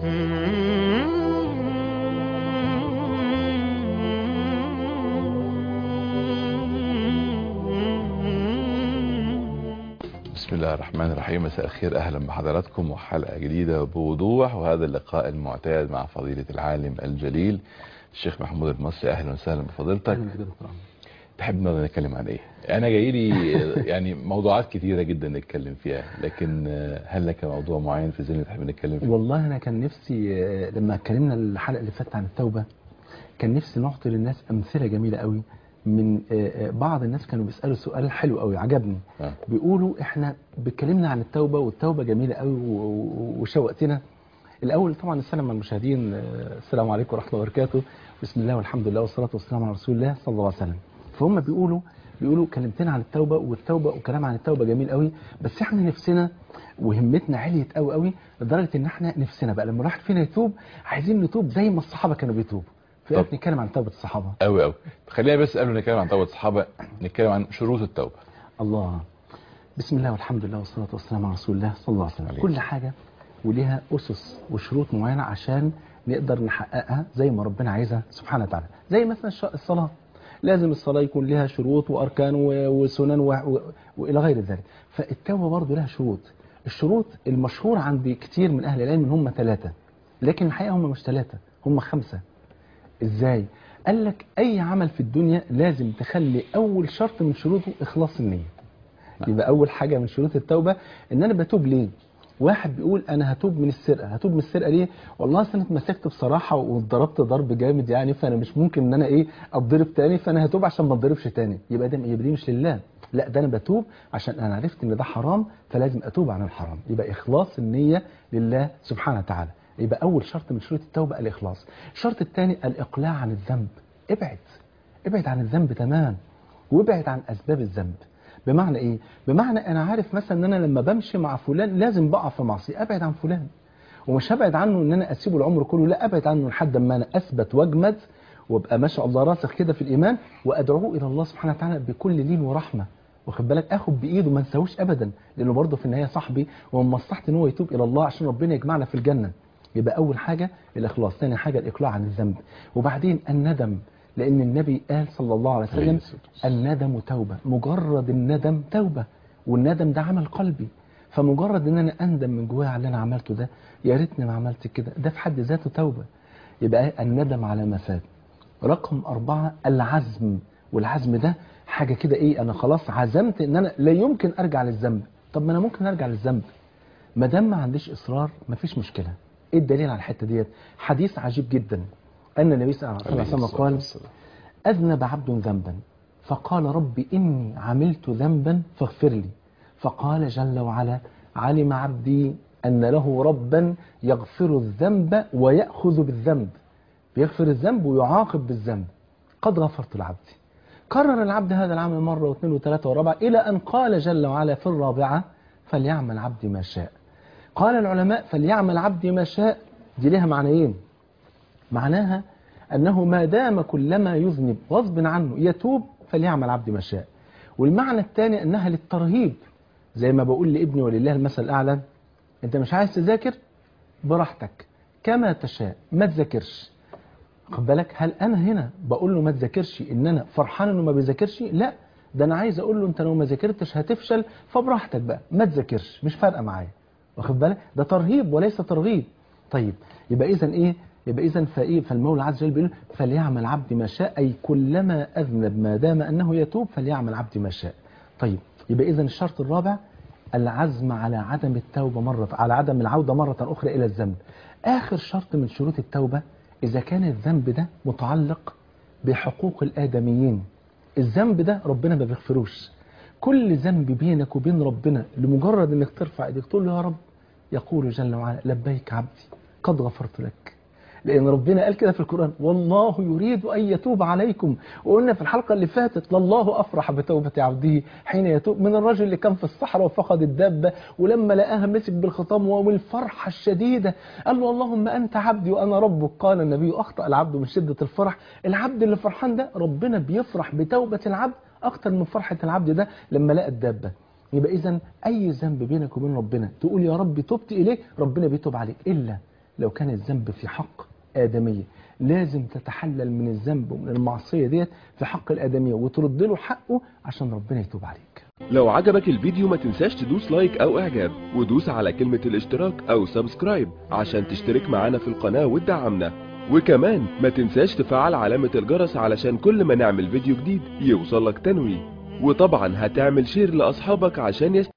بسم الله الرحمن الرحيم مساء الخير اهلا بحضراتكم وحلقه جديده بوضوح وهذا اللقاء المعتاد مع فضيله العالم الجليل الشيخ محمود المصري اهلا وسهلا بفضيلتك أهلا بك يا دكتور عمرو. تحب نقدر نتكلم عن ايه انا جاي لي يعني موضوعات كثيره جدا نتكلم فيها لكن هل لك موضوع معين في ذهنك تحب نتكلم فيه والله انا كان نفسي آه، لما اتكلمنا الحلقه اللي فاتت عن التوبه كان نفسي نعطي للناس امثله جميله قوي من آه، آه، بعض الناس كانوا بيسالوا سؤال حلو قوي عجبني آه. بيقولوا احنا بيتكلمنا عن التوبه والتوبه جميله قوي و- و- وشوقتنا الاول طبعا السلام على المشاهدين آه، السلام عليكم ورحمه الله وبركاته بسم الله والحمد لله والصلاه والسلام على رسول الله صلى الله عليه وسلم فهم بيقولوا بيقولوا كلمتنا عن التوبه والتوبه وكلام عن التوبه جميل قوي بس احنا نفسنا وهمتنا عليت قوي قوي لدرجه ان احنا نفسنا بقى لما الواحد فينا يتوب عايزين نتوب زي ما الصحابه كانوا بيتوبوا طب. فايه نتكلم عن توبه الصحابه قوي قوي خلينا بس قبل ما نتكلم عن توبه الصحابه نتكلم عن شروط التوبه الله بسم الله والحمد لله والصلاة والسلام على رسول الله صلى الله عليه وسلم عليه. كل حاجة وليها أسس وشروط معينة عشان نقدر نحققها زي ما ربنا عايزها سبحانه وتعالى زي مثلا الش- الصلاة لازم الصلاة يكون لها شروط وأركان و- وسنن و... و... وإلى غير ذلك فالتوبة برضه لها شروط الشروط المشهور عند كتير من أهل العلم إن هم ثلاثة لكن الحقيقة هم مش ثلاثة هم خمسة ازاي قال لك اي عمل في الدنيا لازم تخلي اول شرط من شروطه اخلاص النيه يبقى اول حاجه من شروط التوبه ان انا بتوب ليه واحد بيقول انا هتوب من السرقه هتوب من السرقه ليه والله أصل انا اتمسكت بصراحه واتضربت ضرب جامد يعني فانا مش ممكن ان انا ايه اتضرب تاني فانا هتوب عشان ما اتضربش تاني يبقى ده يبقى دي مش لله لا ده انا بتوب عشان انا عرفت ان ده حرام فلازم اتوب عن الحرام يبقى اخلاص النيه لله سبحانه وتعالى يبقى اول شرط من شروط التوبه الاخلاص الشرط الثاني الاقلاع عن الذنب ابعد ابعد عن الذنب تماما وابعد عن اسباب الذنب بمعنى ايه بمعنى انا عارف مثلا ان انا لما بمشي مع فلان لازم بقع في معصيه ابعد عن فلان ومش هبعد عنه ان انا اسيبه العمر كله لا ابعد عنه لحد ما انا اثبت واجمد وابقى ما شاء الله راسخ كده في الايمان وادعوه الى الله سبحانه وتعالى بكل لين ورحمه واخد بالك اخد بايده ما انساهوش ابدا لانه برضه في النهايه صاحبي ومن مصلحتي ان هو يتوب الى الله عشان ربنا يجمعنا في الجنه يبقى اول حاجه الاخلاص ثاني حاجه الاقلاع عن الذنب وبعدين الندم لان النبي قال صلى الله عليه عليه وسلم الصلاة والسلام. الندم توبه مجرد الندم توبه والندم ده عمل قلبي فمجرد ان انا اندم من جوايا على اللي انا عملته ده يا ريتني ما عملت كده ده في حد ذاته توبه يبقى الندم على ما فات رقم أربعة العزم والعزم ده حاجة كده إيه أنا خلاص عزمت إن أنا لا يمكن أرجع للذنب طب ما أنا ممكن أرجع للذنب ما دام ما عنديش إصرار مفيش مشكلة إيه الدليل على الحتة ديت حديث عجيب جدا أن النبي صلى الله عليه وسلم الصلاة قال والسلام. أذنب عبد ذنبا فقال رب إني عملت ذنبا فاغفر لي فقال جل وعلا علم عبدي أن له ربا يغفر الذنب ويأخذ بالذنب بيغفر الذنب ويعاقب بالذنب قد غفرت لعبدي كرر العبد هذا العمل مرة واثنين وثلاثة ورابعة إلى أن قال جل وعلا في الرابعة فليعمل عبدي ما شاء قال العلماء فليعمل عبدي ما شاء دي لها معنيين معناها أنه ما دام كلما يذنب غصب عنه يتوب فليعمل عبد ما شاء والمعنى الثاني أنها للترهيب زي ما بقول لابني ولله المثل الأعلى أنت مش عايز تذاكر براحتك كما تشاء ما تذاكرش خد بالك هل انا هنا بقول له ما تذاكرش ان انا فرحان انه ما بيذاكرش لا ده انا عايز اقول له انت لو ما ذاكرتش هتفشل فبراحتك بقى ما تذاكرش مش فارقه معايا واخد بالك ده ترهيب وليس ترغيب طيب يبقى اذا ايه يبقى اذا فايه فالمولى عز وجل بيقول فليعمل عبدي ما شاء اي كلما اذنب ما دام انه يتوب فليعمل عبدي ما شاء طيب يبقى اذا الشرط الرابع العزم على عدم التوبة مرة على عدم العودة مرة أخرى إلى الذنب آخر شرط من شروط التوبة إذا كان الذنب ده متعلق بحقوق الآدميين الذنب ده ربنا ما بيغفروش كل ذنب بينك وبين ربنا لمجرد انك ترفع ايديك تقول له يا رب يقول جل وعلا لبيك عبدي قد غفرت لك لان ربنا قال كده في القران والله يريد ان يتوب عليكم وقلنا في الحلقه اللي فاتت لله افرح بتوبه عبده حين يتوب من الرجل اللي كان في الصحراء وفقد الدابه ولما لقاها مسك بالخطام والفرحه الشديده قال له اللهم انت عبدي وانا ربك قال النبي اخطا العبد من شده الفرح العبد اللي فرحان ده ربنا بيفرح بتوبه العبد اكتر من فرحه العبد ده لما لقى الدابه يبقى اذا اي ذنب بينك وبين ربنا تقول يا رب تبت اليك ربنا بيتوب عليك الا لو كان الذنب في حق آدمية لازم تتحلل من الذنب ومن المعصية ديت في حق الآدمية وترد له حقه عشان ربنا يتوب عليك لو عجبك الفيديو ما تنساش تدوس لايك او اعجاب ودوس على كلمة الاشتراك او سبسكرايب عشان تشترك معانا في القناة وتدعمنا وكمان ما تنساش تفعل علامة الجرس علشان كل ما نعمل فيديو جديد يوصلك تنويه وطبعا هتعمل شير لاصحابك عشان يست...